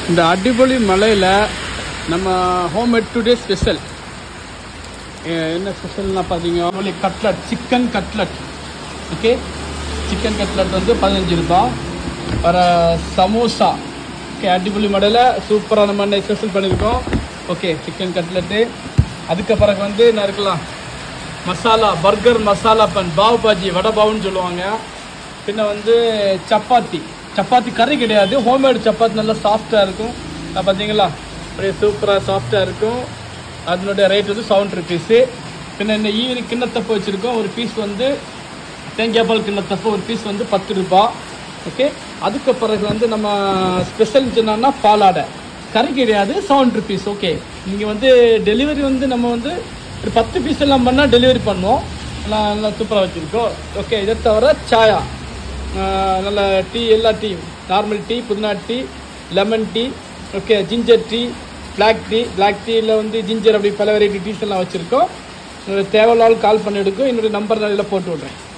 இந்த அடிப்பொலி மலையில் நம்ம ஹோம்மேட் டுடே ஸ்பெஷல் என்ன ஸ்பெஷல்னா பார்த்தீங்க cutlet chicken cutlet okay chicken cutlet வந்து பதினஞ்சு ரூபாய் வர சமோசா ஓகே அடிப்பொலி மலையில் சூப்பராக நம்ம ஸ்பெஷல் பண்ணியிருக்கோம் ஓகே சிக்கன் கட்லட்டு அதுக்கு பிறகு வந்து என்ன இருக்கலாம் மசாலா பர்கர் மசாலா பன் பாவ் பாஜி வடை பாவுன்னு சொல்லுவாங்க பின்ன வந்து சப்பாத்தி சப்பாத்தி கறி கிடையாது ஹோம்மேட் சப்பாத்தி நல்லா சாஃப்டாக இருக்கும் அஹ் பார்த்தீங்களா அப்படியே சூப்பராக சாஃப்டாக இருக்கும் அதனுடைய ரேட் வந்து செவன் ருபீஸு பின்ன இந்த ஈவினிங் கிண்ணத்தப்ப வச்சுருக்கோம் ஒரு பீஸ் வந்து தேங்காய் பால் கிண்ணத்தப்ப ஒரு பீஸ் வந்து பத்து ரூபாய் ஓகே அதுக்கு பிறகு வந்து நம்ம ஸ்பெஷல் என்னன்னா பாலாடை கறி கிடையாது செவன் ருபீஸ் ஓகே இங்கே வந்து டெலிவரி வந்து நம்ம வந்து ஒரு பத்து பீஸ் எல்லாம் பண்ணால் டெலிவரி பண்ணுவோம் நல்லா நல்லா சூப்பராக வச்சுருக்கோம் ஓகே இதை தவிர சாயா ஆஹ் நல்ல டீ எல்லா டீ நார்மல் டீ புதினா tea lemon tea okay ginger tea black tea black டீயில் வந்து ஜிஞ்சர் அப்படி பல வெரைட்டி டீஸ் எல்லாம் வச்சுருக்கோம் தேவையில்லாலும் கால் பண்ணி எடுக்கும் என்னுடைய நம்பர் நான் இதில் போட்டு விட்றேன்